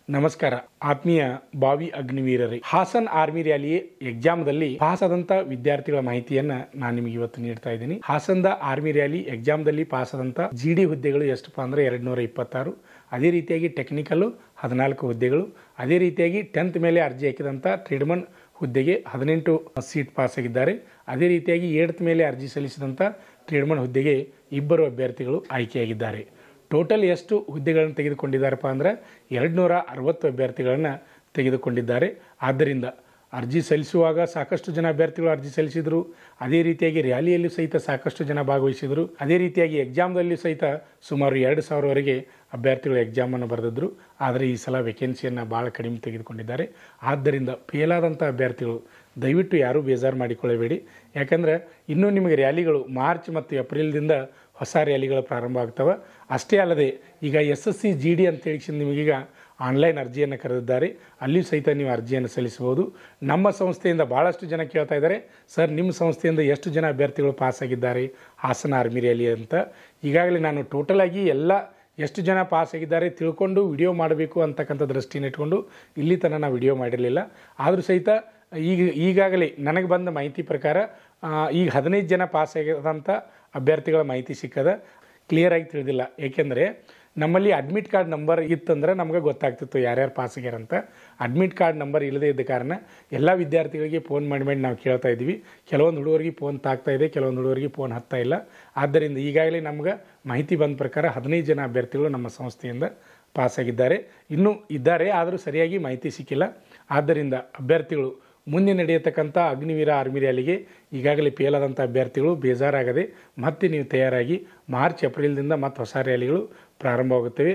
ನಮಸ್ಕಾರ ಆತ್ಮೀಯ ಬಾವಿ ಅಗ್ನಿವೀರರೇ ಹಾಸನ್ ಆರ್ಮಿ ರ್ಯಾಲಿ ಎಕ್ಸಾಮ್ದಲ್ಲಿ ಪಾಸ್ ಆದಂತ ವಿದ್ಯಾರ್ಥಿಗಳ ಮಾಹಿತಿಯನ್ನ ನಾನು ನಿಮಗೆ ಇವತ್ತು ನೀಡ್ತಾ ಇದ್ದೀನಿ ಹಾಸನ್ದ ಆರ್ಮಿ ರ್ಯಾಲಿ ಎಕ್ಸಾಮ್ದಲ್ಲಿ ಪಾಸ್ ಆದಂತ ಜಿ ಡಿ ಹುದ್ದೆಗಳು ಎಷ್ಟಪ್ಪ ಅಂದ್ರೆ ಎರಡ್ ನೂರ ಇಪ್ಪತ್ತಾರು ಅದೇ ರೀತಿಯಾಗಿ ಟೆಕ್ನಿಕಲ್ ಹದಿನಾಲ್ಕು ಹುದ್ದೆಗಳು ಅದೇ ರೀತಿಯಾಗಿ ಟೆಂತ್ ಮೇಲೆ ಅರ್ಜಿ ಹಾಕಿದಂಥ ಟ್ರೇಡ್ಮನ್ ಹುದ್ದೆಗೆ ಹದಿನೆಂಟು ಸೀಟ್ ಪಾಸ್ ಆಗಿದ್ದಾರೆ ಅದೇ ರೀತಿಯಾಗಿ ಏಡ್ತ್ ಮೇಲೆ ಅರ್ಜಿ ಸಲ್ಲಿಸಿದಂಥ ಟ್ರೇಡ್ಮನ್ ಹುದ್ದೆಗೆ ಇಬ್ಬರು ಅಭ್ಯರ್ಥಿಗಳು ಆಯ್ಕೆಯಾಗಿದ್ದಾರೆ ಟೋಟಲ್ ಎಷ್ಟು ಹುದ್ದೆಗಳನ್ನು ತೆಗೆದುಕೊಂಡಿದ್ದಾರಪ್ಪ ಅಂದರೆ ಎರಡು ನೂರ ಅರವತ್ತು ಅಭ್ಯರ್ಥಿಗಳನ್ನು ತೆಗೆದುಕೊಂಡಿದ್ದಾರೆ ಆದ್ದರಿಂದ ಅರ್ಜಿ ಸಲ್ಲಿಸುವಾಗ ಸಾಕಷ್ಟು ಜನ ಅಭ್ಯರ್ಥಿಗಳು ಅರ್ಜಿ ಸಲ್ಲಿಸಿದರು ಅದೇ ರೀತಿಯಾಗಿ ರ್ಯಾಲಿಯಲ್ಲಿ ಸಹಿತ ಸಾಕಷ್ಟು ಜನ ಭಾಗವಹಿಸಿದರು ಅದೇ ರೀತಿಯಾಗಿ ಎಕ್ಸಾಮ್ದಲ್ಲಿ ಸಹಿತ ಸುಮಾರು ಎರಡು ಸಾವಿರವರೆಗೆ ಅಭ್ಯರ್ಥಿಗಳು ಎಕ್ಸಾಮನ್ನು ಬರೆದಿದ್ರು ಆದರೆ ಈ ಸಲ ವೇಕೆನ್ಸಿಯನ್ನು ಭಾಳ ಕಡಿಮೆ ತೆಗೆದುಕೊಂಡಿದ್ದಾರೆ ಆದ್ದರಿಂದ ಫೇಲಾದಂಥ ಅಭ್ಯರ್ಥಿಗಳು ದಯವಿಟ್ಟು ಯಾರೂ ಬೇಜಾರು ಮಾಡಿಕೊಳ್ಳಬೇಡಿ ಯಾಕಂದರೆ ಇನ್ನೂ ನಿಮಗೆ ರ್ಯಾಲಿಗಳು ಮಾರ್ಚ್ ಮತ್ತು ಏಪ್ರಿಲ್ದಿಂದ ಹೊಸ ರ್ಯಾಲಿಗಳು ಪ್ರಾರಂಭ ಆಗ್ತವೆ ಅಷ್ಟೇ ಅಲ್ಲದೆ ಈಗ S S C G D ಅಂತೇಳಿ ನಿಮಗೀಗ ಆನ್ಲೈನ್ ಅರ್ಜಿಯನ್ನು ಕರೆದಿದ್ದಾರೆ ಅಲ್ಲಿಯೂ ಸಹಿತ ನೀವು ಅರ್ಜಿಯನ್ನು ಸಲ್ಲಿಸಬಹುದು ನಮ್ಮ ಸಂಸ್ಥೆಯಿಂದ ಭಾಳಷ್ಟು ಜನ ಕೇಳ್ತಾ ಇದ್ದಾರೆ ಸರ್ ನಿಮ್ಮ ಸಂಸ್ಥೆಯಿಂದ ಎಷ್ಟು ಜನ ಅಭ್ಯರ್ಥಿಗಳು ಪಾಸ್ ಆಗಿದ್ದಾರೆ ಹಾಸನ ಆರ್ಮಿ ರ್ಯಾಲಿ ಅಂತ ಈಗಾಗಲೇ ನಾನು ಟೋಟಲ್ ಆಗಿ ಎಲ್ಲ ಎಷ್ಟು ಜನ ಪಾಸ್ ಆಗಿದ್ದಾರೆ ತಿಳ್ಕೊಂಡು ವಿಡಿಯೋ ಮಾಡಬೇಕು ಅಂತಕ್ಕಂಥ ದೃಷ್ಟಿನ ಇಟ್ಕೊಂಡು ಇಲ್ಲಿ ತನಕ ನಾವು ವಿಡಿಯೋ ಮಾಡಿರಲಿಲ್ಲ ಆದರೂ ಸಹಿತ ಈಗ ಈಗಾಗಲೇ ನನಗೆ ಬಂದ ಮಾಹಿತಿ ಪ್ರಕಾರ ಆ, ಈಗ ಹದಿನೈದು ಜನ ಪಾಸ್ ಆಗಿರೋದಂಥ ಅಭ್ಯರ್ಥಿಗಳ ಮಾಹಿತಿ ಸಿಕ್ಕದ ಕ್ಲಿಯರಾಗಿ ತಿಳಿದಿಲ್ಲ ಏಕೆಂದರೆ ನಮ್ಮಲ್ಲಿ ಅಡ್ಮಿಟ್ ಕಾರ್ಡ್ ನಂಬರ್ ಇತ್ತಂದ್ರೆ ನಮ್ಗೆ ಗೊತ್ತಾಗ್ತಿತ್ತು ಯಾರ್ಯಾರು ಪಾಸ್ ಆಗ್ಯಾರಂತ ಅಡ್ಮಿಟ್ ಕಾರ್ಡ್ ನಂಬರ್ ಇಲ್ಲದೇ ಇದ್ದ ಕಾರಣ ಎಲ್ಲ ವಿದ್ಯಾರ್ಥಿಗಳಿಗೆ ಫೋನ್ ಮಾಡಿ ಮಾಡಿ ನಾವು ಕೇಳ್ತಾ ಇದ್ವಿ ಕೆಲವೊಂದು ಹುಡುಗರಿಗೆ ಫೋನ್ ತಾಗ್ತಾ ಇದೆ ಕೆಲವೊಂದು ಹುಡುಗರಿಗೆ ಫೋನ್ ಹತ್ತಾ ಇಲ್ಲ ಆದ್ದರಿಂದ ಈಗಾಗಲೇ ನಮ್ಗೆ ಮಾಹಿತಿ ಬಂದ ಪ್ರಕಾರ ಹದಿನೈದು ಜನ ಅಭ್ಯರ್ಥಿಗಳು ನಮ್ಮ ಸಂಸ್ಥೆಯಿಂದ ಪಾಸ್ ಆಗಿದ್ದಾರೆ ಇನ್ನೂ ಇದ್ದಾರೆ ಆದರೂ ಸರಿಯಾಗಿ ಮಾಹಿತಿ ಸಿಕ್ಕಿಲ್ಲ ಆದ್ದರಿಂದ ಅಭ್ಯರ್ಥಿಗಳು ಮುಂದೆ ನಡೆಯತಕ್ಕಂಥ ಅಗ್ನಿವೀರ ಆರ್ಮಿ ರ್ಯಾಲಿಗೆ ಈಗಾಗಲೇ ಫೇಲಾದಂಥ ಅಭ್ಯರ್ಥಿಗಳು ಬೇಜಾರಾಗದೆ ಮತ್ತೆ ನೀವು ತಯಾರಾಗಿ ಮಾರ್ಚ್ ಏಪ್ರಿಲ್ದಿಂದ ಮತ್ತೆ ಹೊಸ ರ್ಯಾಲಿಗಳು ಪ್ರಾರಂಭವಾಗುತ್ತವೆ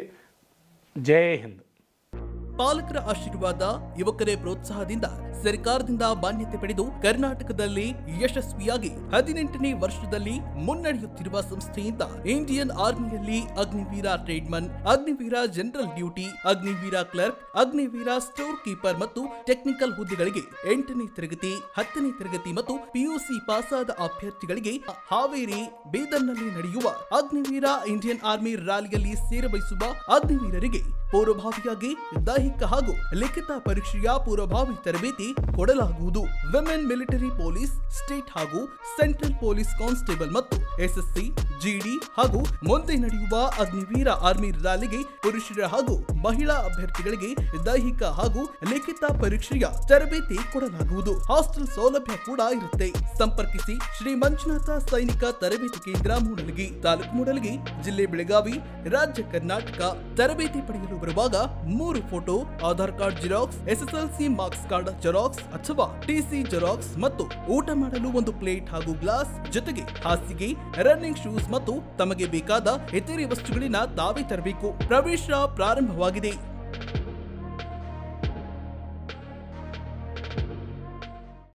ಜೈ ಹಿಂದ್ ಪಾಲಕರ ಆಶೀರ್ವಾದ ಯುವಕರೇ ಪ್ರೋತ್ಸಾಹದಿಂದ ಸರ್ಕಾರದಿಂದ ಮಾನ್ಯತೆ ಪಡೆದು ಕರ್ನಾಟಕದಲ್ಲಿ ಯಶಸ್ವಿಯಾಗಿ ಹದಿನೆಂಟನೇ ವರ್ಷದಲ್ಲಿ ಮುನ್ನಡೆಯುತ್ತಿರುವ ಸಂಸ್ಥೆಯಿಂದ ಇಂಡಿಯನ್ ಆರ್ಮಿಯಲ್ಲಿ Agniveer tradesman Agniveer general duty Agniveer clerk Agniveer store keeper ಮತ್ತು ಟೆಕ್ನಿಕಲ್ ಹುದ್ದೆಗಳಿಗೆ ಎಂಟನೇ ತರಗತಿ ಹತ್ತನೇ ತರಗತಿ ಮತ್ತು ಪಿಯುಸಿ ಪಾಸಾದ ಅಭ್ಯರ್ಥಿಗಳಿಗೆ ಹಾವೇರಿ ಬೀದರ್ನಲ್ಲಿ ನಡೆಯುವ ಅಗ್ನಿವೀರ ಇಂಡಿಯನ್ ಆರ್ಮಿ ರ್ಯಾಲಿಯಲ್ಲಿ ಸೇರಬಯಸುವ ಅಗ್ನಿವೀರರಿಗೆ ಪೂರ್ವಭಾವಿಯಾಗಿ ದೈಹಿಕ ಹಾಗೂ ಲಿಖಿತ ಪರೀಕ್ಷೆಯ ಪೂರ್ವಭಾವಿ ತರಬೇತಿ ಕೊಡಲಾಗುವುದು ವಿಮೆನ್ ಮಿಲಿಟರಿ ಪೊಲೀಸ್ ಸ್ಟೇಟ್ ಹಾಗೂ ಸೆಂಟ್ರಲ್ ಪೊಲೀಸ್ ಕಾನ್ಸ್ಟೇಬಲ್ ಮತ್ತು ಎಸ್ಎಸ್ಸಿ ಜಿಡಿ ಹಾಗೂ ಮುಂದೆ ನಡೆಯುವ ಅಗ್ನಿವೀರ ಆರ್ಮಿ ರ್ಯಾಲಿಗೆ ಪುರುಷರ ಹಾಗೂ ಮಹಿಳಾ ಅಭ್ಯರ್ಥಿಗಳಿಗೆ ದೈಹಿಕ ಹಾಗೂ ಲಿಖಿತ ಪರೀಕ್ಷೆಯ ತರಬೇತಿ ಕೊಡಲಾಗುವುದು ಹಾಸ್ಟೆಲ್ ಸೌಲಭ್ಯ ಕೂಡ ಇರುತ್ತೆ ಸಂಪರ್ಕಿಸಿ ಶ್ರೀ ಮಂಜುನಾಥ ಸೈನಿಕ ತರಬೇತಿ ಕೇಂದ್ರ ಮೂಡಲಗಿ ತಾಲೂಕು ಮೂಡಲಗಿ ಜಿಲ್ಲೆ ಬೆಳಗಾವಿ ರಾಜ್ಯ ಕರ್ನಾಟಕ ತರಬೇತಿ ಪಡೆಯಲು ಬರುವಾಗ ಮೂರು photo Aadhaar card xerox SSLC marks card xerox ಅಥವಾ ಟಿಸಿ ಜೆರಾಕ್ಸ್ ಮತ್ತು ಊಟ ಮಾಡಲು ಒಂದು ಪ್ಲೇಟ್ ಹಾಗೂ ಗ್ಲಾಸ್ ಜೊತೆಗೆ ಹಾಸಿಗೆ ರನ್ನಿಂಗ್ ಶೂಸ್ ಮತ್ತು ತಮಗೆ ಬೇಕಾದ ಇತರೆ ವಸ್ತುಗಳಿನ ತಾವೇ ತರಬೇಕು ಪ್ರವೇಶ ಪ್ರಾರಂಭವಾಗಿದೆ